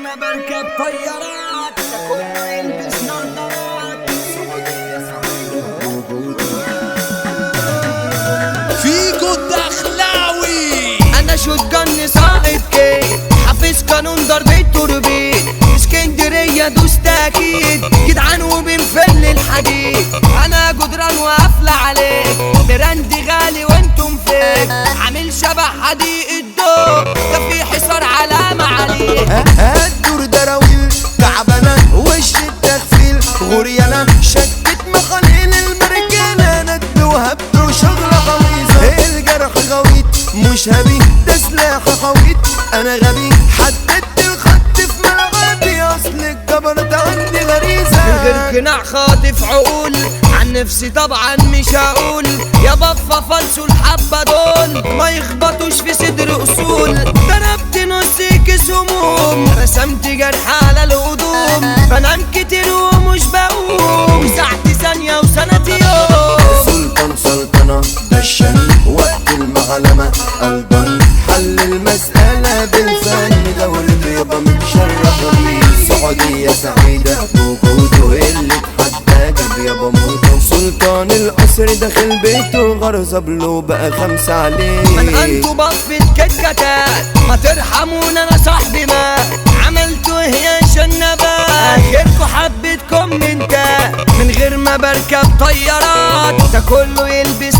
ما بركب طيارات كله يلبس نظارات فيكو الدخلاوي انا شوتجن ساقط كيد حافظ قانون ضربة توربيد اسكندرية دوست اكيد جدعان وبنفل الحديد انا جدران وقافلة عليك براند غالي وانتم فين عامل شبه حديق الضوء ده في حصار علامة عليه هالدور دراويل تعبانة وش التغفيل غريانة شدت مخاليل المرجانة ند وهبد وشغل غويظة الجرح غويط مش هبي ده سلاح خويط انا غبي حددت الخط في ملعبي اصل الجبرت عندي غريزة من غير قناع خاطف عقول عن نفسي طبعا مش هقول يا بفا فلسوا الحبة دول ما يخبطوش في صدر اصول ضربت نص كيس هموم رسمت جرح على الهدوم بنام كتير ومش بقوم ساعتي ثانية وسنتي يوم سلطان سلطنة دشن وقت المعلمة قلبا حل المسألة بالفن دوري يابا متشرف بيه سعودية سعيدة بوجوده اللي اتحدى جاب يابا موته سلطان القصر داخل بيته غرزب له بقى خمسة عليه من انتوا بفت كتكتات ما ترحمونا انا صاحبي ما عملتوا هي شنبات اخركوا حبة كومنتات من غير ما بركب طيارات ده كله يلبس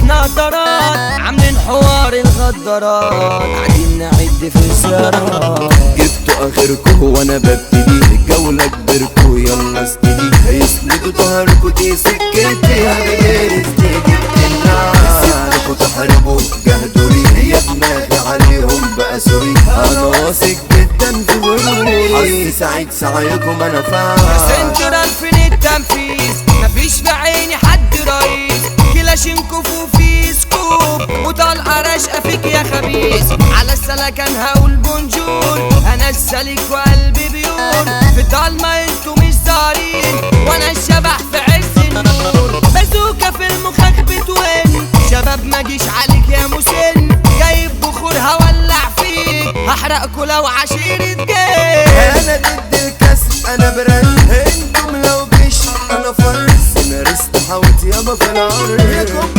نظارات عاملين حوار الغدارات قاعدين نعد في السيارات جبتوا اخركم وانا ببتدي الجولة كبركوا يلا استدي يسندوا ظهركوا دي سكتي حبيبي رزقي جبت النار سيبكوا تحاربوا جهدوا لي يا دماغي عليهم بقى سوري انا واثق جدا في غروري حظي سعيد سعيكم انا فاهم سنترال فين التنفيذ مفيش في عيني حد رئيس كلاشينكوف وفي سكوب وطلقة راشقة فيك يا خبيث على السلكان هقول بونجور انا السلك وقلبي بيور في ضلمة انتوا مش ظاهرين وانا الشبح في عز النور بازوكا في المخاخ بتون شباب ما جيش عليك يا مسن جايب بخور هولع فيك هحرقكوا لو عشيرة جيش انا ضد الكسر انا براند انتم لو جيش انا فرس سيناريست حاوت يابا في العرض